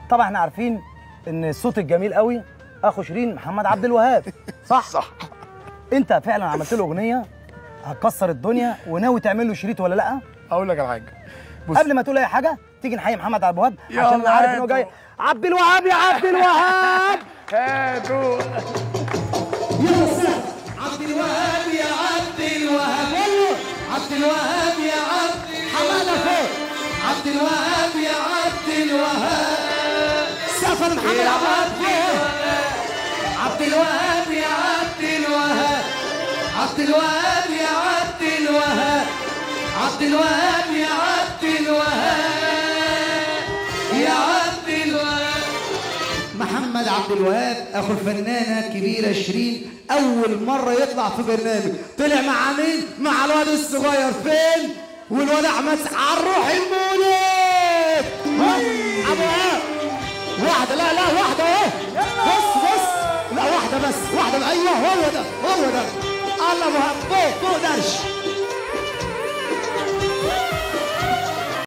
طبعا احنا عارفين ان الصوت الجميل قوي اخو شيرين محمد عبد الوهاب صح صح انت فعلا عملت له اغنيه هتكسر الدنيا وناوي تعمل له شريط ولا لا اقول لك على حاجه بص قبل ما تقول اي حاجه تيجي نحيي محمد عبد الوهاب يلا عشان انا عارف ان هو هاتوا. جاي عبد الوهاب يا عبد الوهاب هاتوا عبد الوهاب يا عبد الوهاب والله عبد الوهاب يا عبد حماده فوق عبد الوهاب يا عبد الوهاب سافر محمد عبد الوهاب عبد الوهاب يا عبد الوهاب عبد الوهاب يا عبد الوهاب عبد الوهاب يا عبد الوهاب يا عبد الوهاب محمد عبد الوهاب اخو الفنانه الكبيره شيرين اول مره يطلع في برنامج طلع مع مين مع الواد الصغير فين والواد احمد على الروح المولد ها؟ ابو وهاب واحده لا لا واحده اهي بص بص لا واحده بس واحده ايوه هو ده هو ده الله ابو وهاب فوق فوق درش